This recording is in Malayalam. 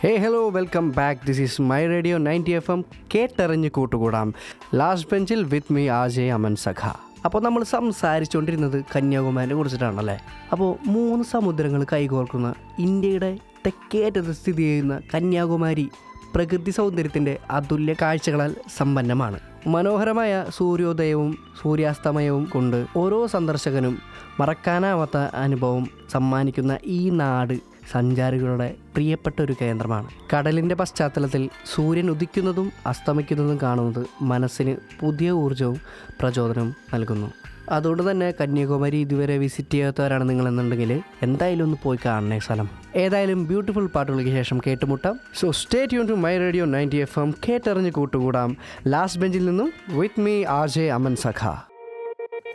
hey hello welcome back this is my radio ninety F M കേട്ടറിഞ്ഞ് കൂട്ടുകൂടാം ലാസ്റ്റ് ബെഞ്ചിൽ വിത്ത് മീ ആജയ് അമൻ സഖ അപ്പോൾ നമ്മൾ സംസാരിച്ചുകൊണ്ടിരുന്നത് കന്യാകുമാരിനെ കുറിച്ചിട്ടാണല്ലേ അപ്പോൾ മൂന്ന് സമുദ്രങ്ങൾ കൈകോർക്കുന്ന ഇന്ത്യയുടെ തെക്കേറ്റത്ത് സ്ഥിതി ചെയ്യുന്ന കന്യാകുമാരി പ്രകൃതി സൗന്ദര്യത്തിൻ്റെ അതുല്യ കാഴ്ചകളാൽ സമ്പന്നമാണ് മനോഹരമായ സൂര്യോദയവും സൂര്യാസ്തമയവും കൊണ്ട് ഓരോ സന്ദർശകനും മറക്കാനാവാത്ത അനുഭവം സമ്മാനിക്കുന്ന ഈ നാട് സഞ്ചാരികളുടെ പ്രിയപ്പെട്ട ഒരു കേന്ദ്രമാണ് കടലിൻ്റെ പശ്ചാത്തലത്തിൽ സൂര്യൻ ഉദിക്കുന്നതും അസ്തമിക്കുന്നതും കാണുന്നത് മനസ്സിന് പുതിയ ഊർജവും പ്രചോദനവും നൽകുന്നു അതുകൊണ്ട് തന്നെ കന്യാകുമാരി ഇതുവരെ വിസിറ്റ് ചെയ്യാത്തവരാണ് നിങ്ങളെന്നുണ്ടെങ്കിൽ എന്തായാലും ഒന്ന് പോയി കാണണേ സ്ഥലം ഏതായാലും ബ്യൂട്ടിഫുൾ പാട്ടുകൾക്ക് ശേഷം കേട്ടുമുട്ടാം so stay tuned to my radio ninety F M കേട്ടറിഞ്ഞ് കൂട്ടുകൂടാം ലാസ്റ്റ് ബെഞ്ചിൽ നിന്നും with me R J Aman സഖ